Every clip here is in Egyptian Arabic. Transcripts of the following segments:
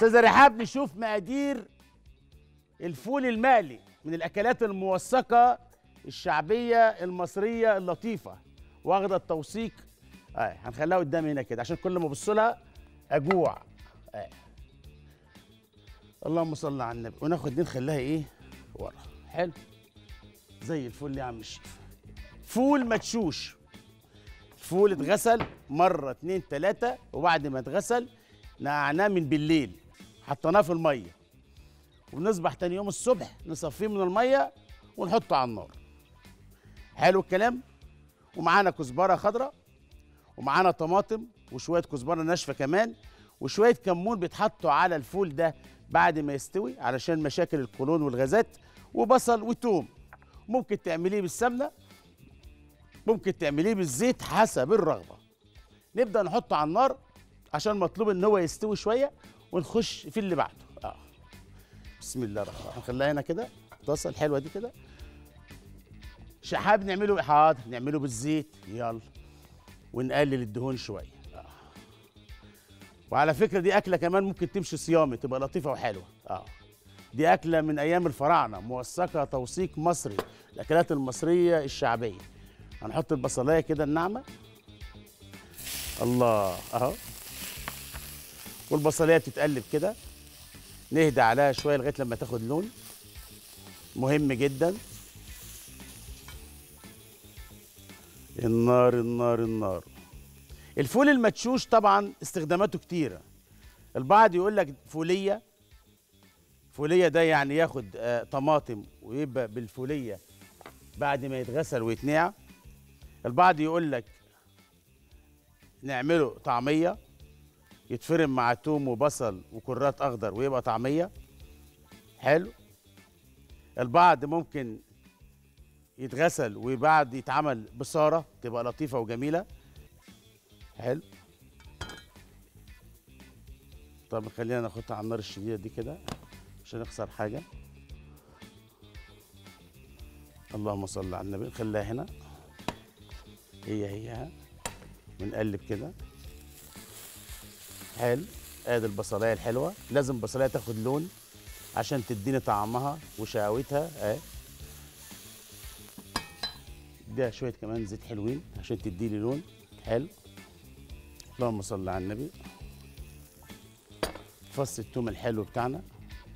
استاذه رحاب نشوف مقادير الفول المقلي من الاكلات الموثقه الشعبيه المصريه اللطيفه واخده التوثيق اه هنخليها قدامي هنا كده عشان كل ما ابص لها اجوع اه اللهم صل على النبي وناخد دي نخليها ايه ورا حلو زي الفل يا عم الشيف فول مدشوش فول اتغسل مرة اتنين تلاتة وبعد ما اتغسل نقعناه من بالليل حطيناه في المية ونصبح تاني يوم الصبح نصفيه من المية ونحطه على النار حلو الكلام ومعانا كزبرة خضراء ومعانا طماطم وشوية كزبرة ناشفة كمان وشوية كمون بيتحطوا على الفول ده بعد ما يستوي علشان مشاكل القولون والغازات وبصل وتوم ممكن تعمليه بالسمنة ممكن تعمليه بالزيت حسب الرغبة نبدأ نحطه على النار عشان مطلوب ان هو يستوي شوية ونخش في اللي بعده اه بسم الله الرحمن الرحيم هنخليها هنا كده الطاسة الحلوة دي كده شحاب نعمله حاضر نعمله بالزيت يلا ونقلل الدهون شوية آه. وعلى فكرة دي أكلة كمان ممكن تمشي صيامي تبقى لطيفة وحلوة اه دي أكلة من أيام الفراعنة موثقة توثيق مصري الأكلات المصرية الشعبية هنحط البصلايه كده الناعمه الله اهو والبصلايه بتتقلب كده نهدى عليها شويه لغايه لما تاخد لون مهم جدا النار النار النار الفول المدشوش طبعا استخداماته كتيره البعض يقول لك فوليه فوليه ده يعني ياخد آه طماطم ويبقى بالفوليه بعد ما يتغسل ويتنقع البعض يقول لك نعمله طعميه يتفرم مع توم وبصل وكرات اخضر ويبقى طعميه حلو البعض ممكن يتغسل وبعد يتعمل بصاره تبقى لطيفه وجميله حلو طب خلينا ناخدها على النار الشديده دي كده مش هنخسر حاجه اللهم صل على النبي خليها هنا هي هي ونقلب كده حلو ادي البصلايه الحلوه لازم البصلايه تاخد لون عشان تديني طعمها وشقاوتها اهي اديها شويه كمان زيت حلوين عشان تديلي لون حلو اللهم صل على النبي فص التوم الحلو بتاعنا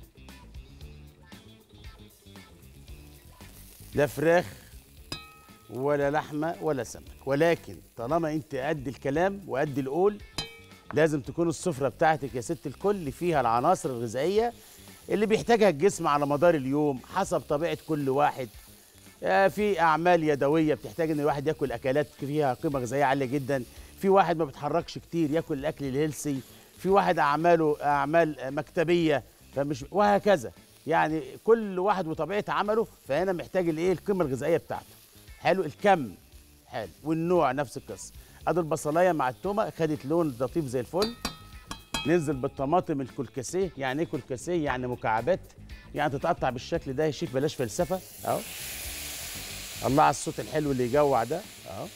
لا فراخ ولا لحمه ولا سمك ولكن طالما انت قد الكلام وقد القول لازم تكون السفره بتاعتك يا ست الكل فيها العناصر الغذائيه اللي بيحتاجها الجسم على مدار اليوم حسب طبيعه كل واحد آه، في اعمال يدويه بتحتاج ان الواحد ياكل اكلات فيها قيمه غذائيه عاليه جدا في واحد ما بيتحركش كتير ياكل الاكل الهيلسي في واحد اعماله اعمال مكتبيه فمش وهكذا يعني كل واحد وطبيعه عمله فهنا محتاج الايه القيمه الغذائيه بتاعته حلو الكم حلو والنوع نفس القصه ادي البصلايه مع التومه خدت لون لطيف زي الفل ننزل بالطماطم الكلكسيه يعني ايه كلكسيه يعني مكعبات يعني تتقطع بالشكل ده يا شيف بلاش فلسفه اهو الله على الصوت الحلو اللي يجوع ده اهو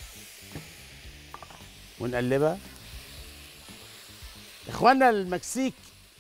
ونقلبها اخواننا المكسيك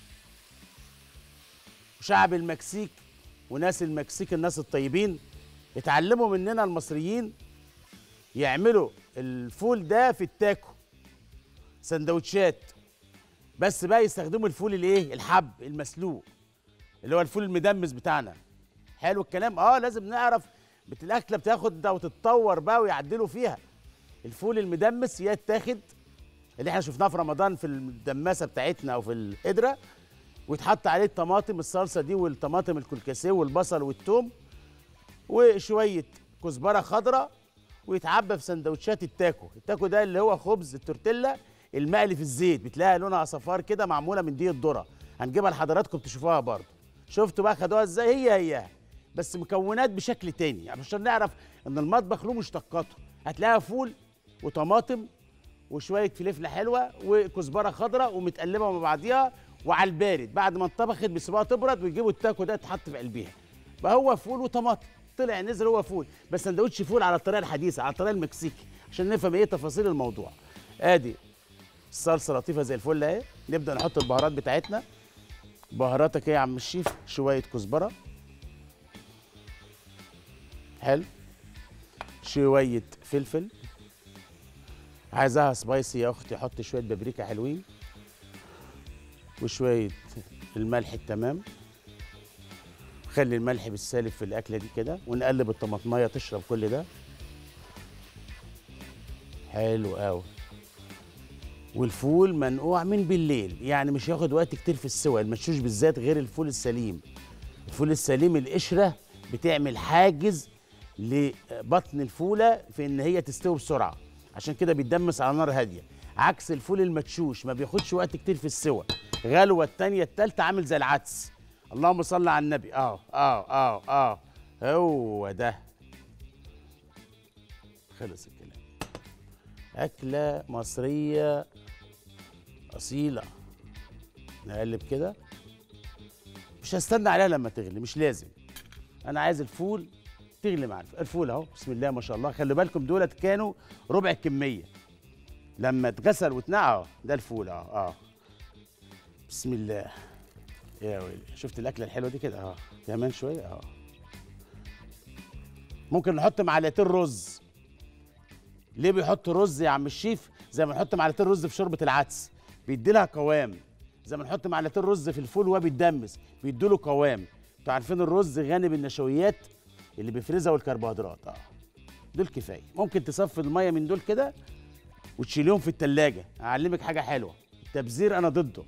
وشعب المكسيك وناس المكسيك الناس الطيبين اتعلموا مننا المصريين يعملوا الفول ده في التاكو سندوتشات بس بقى يستخدموا الفول الايه الحب المسلوق اللي هو الفول المدمس بتاعنا حلو الكلام اه لازم نعرف بت- الاكله بتاخد ده وتتطور بقى ويعدلوا فيها الفول المدمس يتاخد اللي احنا شفناه في رمضان في الدماسه بتاعتنا او في القدره ويتحط عليه الطماطم الصلصه دي والطماطم الكلكسيه والبصل والثوم وشويه كزبره خضراء ويتعبى في سندوتشات التاكو التاكو ده اللي هو خبز التورتيلا المقلي في الزيت بتلاقي لونها صفار كده معموله من دي الذره هنجيبها لحضراتكم تشوفوها برضه شفتوا بقى خدوها ازاي هي هي بس مكونات بشكل تاني يعني عشان نعرف ان المطبخ له مشتقاته هتلاقيها فول وطماطم وشويه فلفله حلوه وكزبره خضراء ومتقلبه مع بعضيها وعلى البارد بعد ما انطبخت بيسيبوها تبرد ويجيبوا التاكو ده يتحط في قلبيها بقى هو فول وطماطم طلع نزل هو فول بس سندوتش فول على الطريقه الحديثه على الطريقه المكسيكي عشان نفهم ايه تفاصيل الموضوع ادي الصلصه لطيفه زي الفل اهي نبدا نحط البهارات بتاعتنا بهاراتك ايه يا عم الشيف شويه كزبره حلو شويه فلفل عايزاها سبايسي يا اختي حط شويه بابريكا حلوين وشويه الملح التمام خلي الملح بالسالب في الاكله دي كده ونقلب الطماطمايه تشرب كل ده حلو قوي والفول منقوع من بالليل يعني مش هياخد وقت كتير في السوى المشوش بالذات غير الفول السليم الفول السليم القشره بتعمل حاجز لبطن الفوله في ان هي تستوي بسرعه عشان كده بيتدمس على نار هاديه عكس الفول المدشوش ما بياخدش وقت كتير في السوى غلوه التانيه التالته عامل زي العدس اللهم صل على النبي اه اه اه اه هو ده خلص الكلام أكلة مصرية أصيلة نقلب كده مش هستنى عليها لما تغلي مش لازم أنا عايز الفول تغلي معانا الفول أهو بسم الله ما شاء الله خلي بالكم دولت كانوا ربع الكمية لما اتغسل واتنقع أهو ده الفول أهو أه بسم الله يا ويلي شفت الأكلة الحلوة دي كده أهو كمان شوية أهو ممكن نحط معلقتين رز ليه بيحط رز يا عم الشيف زي ما نحط معلقتين رز في شوربه العدس بيدي لها قوام زي ما نحط معلقتين رز في الفول وهو بيتدمس بيدوا له قوام انتوا عارفين الرز غني بالنشويات اللي بيفرزها والكربوهيدرات اه دول كفايه ممكن تصفي الميه من دول كده وتشيليهم في التلاجة اعلمك حاجه حلوه التبذير انا ضده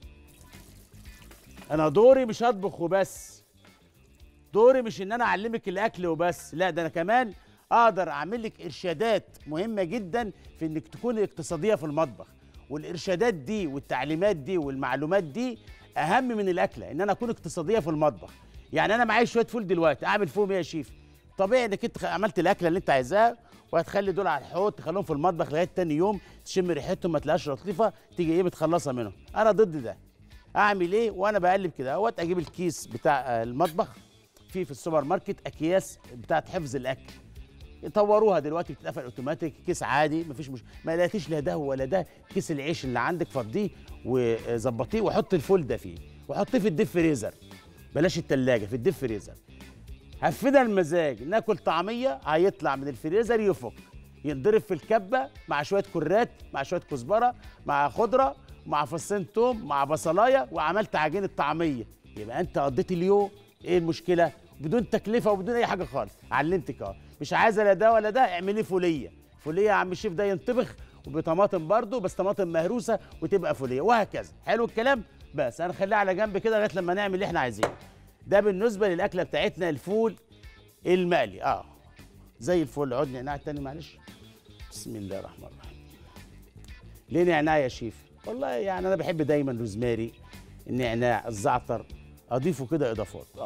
انا دوري مش هطبخ وبس دوري مش ان انا اعلمك الاكل وبس لا ده انا كمان اقدر اعمل لك ارشادات مهمه جدا في انك تكوني اقتصاديه في المطبخ والارشادات دي والتعليمات دي والمعلومات دي اهم من الاكله ان انا اكون اقتصاديه في المطبخ يعني انا معايا شويه فول دلوقتي اعمل فيهم ايه يا شيف طبيعي انك انت عملت الاكله اللي انت عايزاها وهتخلي دول على الحوض تخليهم في المطبخ لغايه تاني يوم تشم ريحتهم ما تلاقيش لطيفه تيجي ايه متخلصه منهم انا ضد ده اعمل ايه وانا بقلب كده اهوت اجيب الكيس بتاع آه، المطبخ في في السوبر ماركت اكياس بتاعت حفظ الاكل طوروها دلوقتي بتتقفل اوتوماتيك كيس عادي مفيش مش ما لقيتيش لا ده ولا ده كيس العيش اللي عندك فضيه وظبطيه وحط الفول ده فيه وحطيه في الديب فريزر بلاش التلاجة في الديب فريزر هفدها المزاج ناكل طعميه هيطلع من الفريزر يفك ينضرب في الكبه مع شويه كرات مع شويه كزبره مع خضره مع فصين توم مع بصلايه وعملت عجينه طعميه يبقى انت قضيت اليوم ايه المشكله بدون تكلفه وبدون اي حاجه خالص علمتك اه مش عايزه لا ده ولا ده اعملي فوليه فوليه يا عم الشيف ده ينطبخ وبطماطم برضه بس طماطم مهروسه وتبقى فوليه وهكذا حلو الكلام بس انا خليها على جنب كده لغايه لما نعمل اللي احنا عايزينه ده بالنسبه للاكله بتاعتنا الفول المقلي اه زي الفل عود نعناع تاني معلش بسم الله الرحمن الرحيم ليه نعناع يا شيف والله يعني انا بحب دايما روزماري النعناع الزعتر اضيفه كده اضافات اه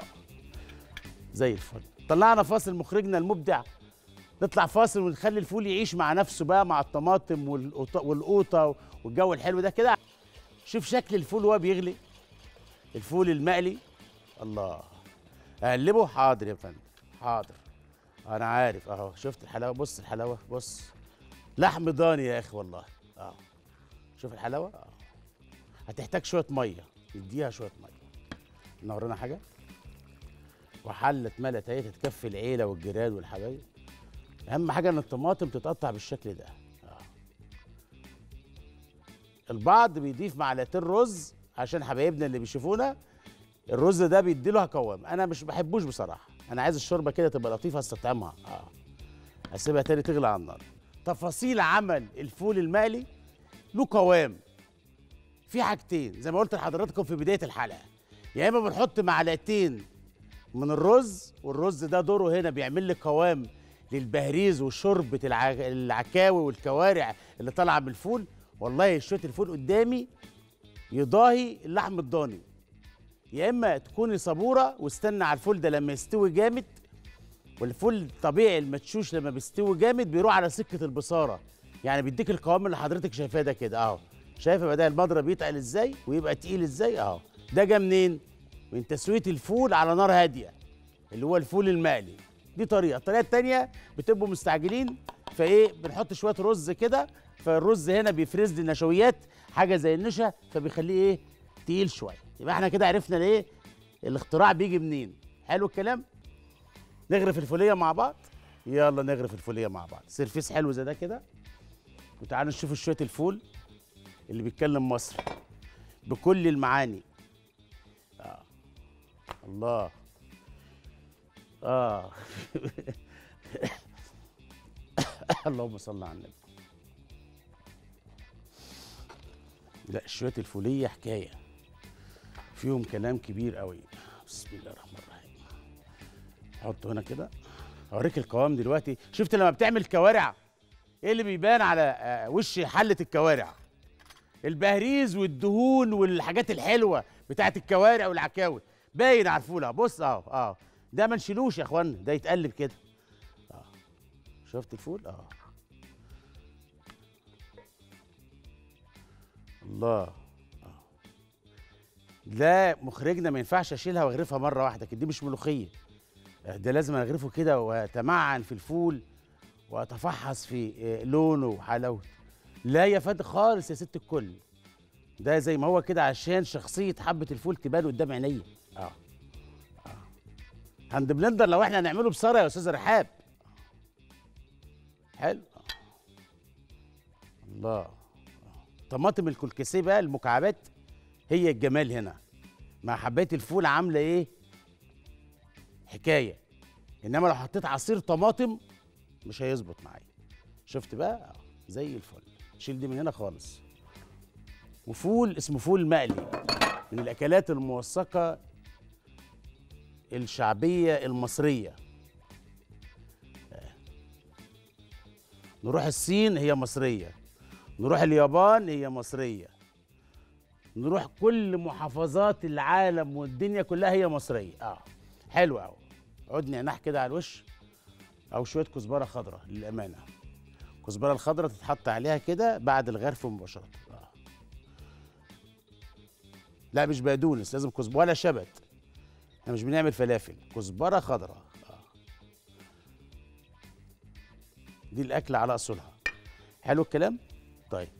زي الفل طلعنا فاصل مخرجنا المبدع نطلع فاصل ونخلي الفول يعيش مع نفسه بقى مع الطماطم والقوطه والقوطة والجو الحلو ده كده شوف شكل الفول وهو بيغلي الفول المقلي الله اقلبه حاضر يا فندم حاضر انا عارف اهو شفت الحلاوه بص الحلاوه بص لحم ضاني يا اخي والله اه شوف الحلاوه اه هتحتاج شويه ميه نديها شويه ميه نورنا حاجه وحله ملت اهي تكفي العيله والجيران والحبايب اهم حاجه ان الطماطم تتقطع بالشكل ده آه. البعض بيضيف معلقتين رز عشان حبايبنا اللي بيشوفونا الرز ده بيدي له قوام انا مش بحبوش بصراحه انا عايز الشوربه كده تبقى لطيفه استطعمها اه اسيبها تاني تغلى على النار تفاصيل عمل الفول المقلي له قوام في حاجتين زي ما قلت لحضراتكم في بدايه الحلقه يا اما بنحط معلقتين من الرز والرز ده دوره هنا بيعمل لي قوام للبهريز وشوربه الع... العكاوي والكوارع اللي طالعه من الفول والله شويه الفول قدامي يضاهي اللحم الضاني يا اما تكوني صبوره واستنى على الفول ده لما يستوي جامد والفول الطبيعي المدشوش لما بيستوي جامد بيروح على سكه البصاره يعني بيديك القوام اللي حضرتك شايفاه ده كده اهو شايفه بدا المضرب يتقل ازاي ويبقى تقيل ازاي اهو ده جه منين من تسويه الفول على نار هاديه اللي هو الفول المقلي دي طريقه الطريقه الثانيه بتبقوا مستعجلين فايه بنحط شويه رز كده فالرز هنا بيفرز لي نشويات حاجه زي النشا فبيخليه ايه تقيل شويه يبقى احنا كده عرفنا ليه الاختراع بيجي منين حلو الكلام نغرف الفوليه مع بعض يلا نغرف الفوليه مع بعض سيرفيس حلو زي ده كده وتعالوا نشوف شويه الفول اللي بيتكلم مصري بكل المعاني آه. الله اه اللهم صل على النبي لا شويه الفوليه حكايه فيهم كلام كبير قوي بسم الله الرحمن الرحيم حطه هنا كده اوريك القوام دلوقتي شفت لما بتعمل كوارع ايه اللي بيبان على آه، وش حله الكوارع البهريز والدهون والحاجات الحلوه بتاعت الكوارع والعكاوي باين على الفول اهو بص اهو اه ده ما نشيلوش يا اخوانا ده يتقلب كده اه شفت الفول اه الله آه. لا مخرجنا ما ينفعش اشيلها واغرفها مره واحده كده دي مش ملوخيه آه، ده لازم اغرفه كده واتمعن في الفول واتفحص في آه، لونه وحلاوته لا يا فندم خالص يا ست الكل ده زي ما هو كده عشان شخصيه حبه الفول تبان قدام عينيا اه اه هاند بلندر لو احنا هنعمله بصاره يا استاذ رحاب حلو آه. الله آه. طماطم الكلكسيه بقى المكعبات هي الجمال هنا مع حبايه الفول عامله ايه حكايه انما لو حطيت عصير طماطم مش هيظبط معايا شفت بقى آه، زي الفل شيل دي من هنا خالص وفول اسمه فول مقلي من الاكلات الموثقه الشعبيه المصريه آه. نروح الصين هي مصريه نروح اليابان هي مصريه نروح كل محافظات العالم والدنيا كلها هي مصريه اه حلو قوي عود نعناع كده على الوش او شويه كزبره خضراء للامانه الكزبره الخضراء تتحط عليها كده بعد الغرف مباشره آه. لا مش بقدونس لازم كزبره ولا شبت احنا مش بنعمل فلافل كزبره خضراء آه. دي الاكل على اصولها حلو الكلام طيب